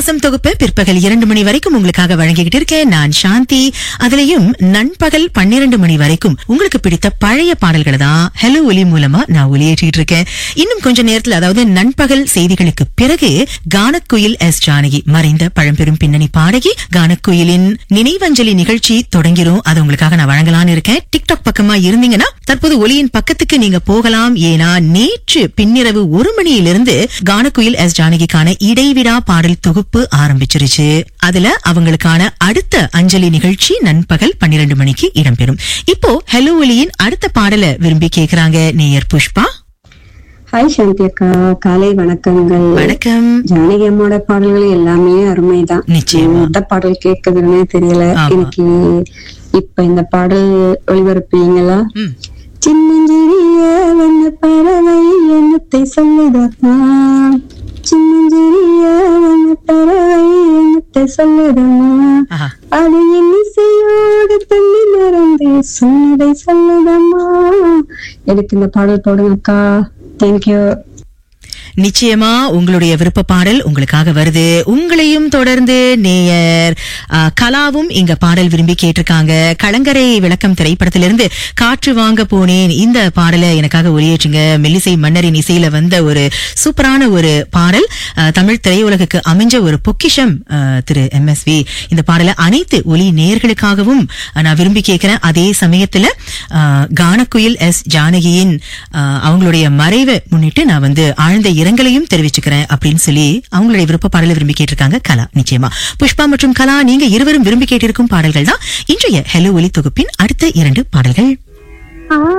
பாசம் தொகுப்பு பிற்பகல் இரண்டு மணி வரைக்கும் உங்களுக்காக வழங்கிக்கிட்டு இருக்கேன் நான் சாந்தி அதுலயும் நண்பகல் பன்னிரண்டு மணி வரைக்கும் உங்களுக்கு பிடித்த பழைய பாடல்களை தான் ஹலோ ஒலி மூலமா நான் ஒலியேற்றிட்டு இருக்கேன் இன்னும் கொஞ்ச நேரத்துல அதாவது நண்பகல் செய்திகளுக்கு பிறகு கானக்குயில் எஸ் ஜானகி மறைந்த பழம்பெரும் பின்னணி பாடகி கானக்குயிலின் நினைவஞ்சலி நிகழ்ச்சி தொடங்கிரும் அது உங்களுக்காக நான் வழங்கலாம்னு இருக்கேன் டிக்டாக் பக்கமா இருந்தீங்கன்னா தற்போது ஒலியின் பக்கத்துக்கு நீங்க போகலாம் ஏன்னா நேற்று பின்னிரவு ஒரு மணியிலிருந்து கானக்குயில் எஸ் ஜானகிக்கான இடைவிடா பாடல் தொகுப்பு ஆரம்பிச்சிருச்சு அதுல அவங்களுக்கான அடுத்த அஞ்சலி நிகழ்ச்சி நண்பகல் பன்னிரண்டு மணிக்கு இடம்பெறும் இப்போ ஹலோ ஒலியின் அடுத்த பாடலை விரும்பி கேக்குறாங்க நேயர் புஷ்பா ஹாய் சாந்தி அக்கா காலை வணக்கங்கள் வணக்கம் ஜானகி அம்மாவோட பாடல்கள் எல்லாமே அருமைதான் நிச்சயமா. எந்த பாடல் கேட்குதுன்னே தெரியல ஆமா. எனக்கு இப்ப இந்த பாடல் ஒளிபரப்பீங்களா ம். சின்னஞ்சிறிய வண்ண பறவை என்னத்தை சொல்லுதம்மா சின்னஞ்சிறிய வண்ண பறவை என்னத்தை சொல்லுதம்மா ஆஹா. அது என் இசையோடு தண்ணி மறந்து சொன்னதை சொல்லுதம்மா எனக்கு இந்த பாடல் போடுங்கக்கா தேங்க்யூ நிச்சயமா உங்களுடைய விருப்ப பாடல் உங்களுக்காக வருது உங்களையும் தொடர்ந்து நேயர் ஆ, கலாவும் இங்க பாடல் விரும்பி கேட்டிருக்காங்க கலங்கரை விளக்கம் திரைப்படத்திலிருந்து காற்று வாங்க போனேன் இந்த பாடலை எனக்காக ஒளியேற்றுங்க மெல்லிசை மன்னரின் இசையில வந்த ஒரு சூப்பரான ஒரு பாடல் ஆ, தமிழ் திரையுலகுக்கு அமைஞ்ச ஒரு பொக்கிஷம் ஆ, திரு எம் எஸ் வி இந்த பாடலை அனைத்து ஒலி நேயர்களுக்காகவும் ஆ, நான் விரும்பி கேட்கிறேன் அதே சமயத்துல ஆ, கானக்குயில் எஸ் ஜானகியின் ஆ, அவங்களுடைய மறைவை முன்னிட்டு நான் வந்து ஆழ்ந்த இரங்கலையும் தெரிவிச்சுக்கிறேன் அப்படின்னு சொல்லி அவங்களுடைய விருப்ப பாடலை விரும்பி கேட்டிருக்காங்க கலா நிச்சயமா புஷ்பா மற்றும் கலா நீங்க இருவரும் விரும்பி கேட்டிருக்கும் பாடல்கள் தான் இன்றைய ஹலோ ஒலி தொகுப்பின் அடுத்த இரண்டு பாடல்கள்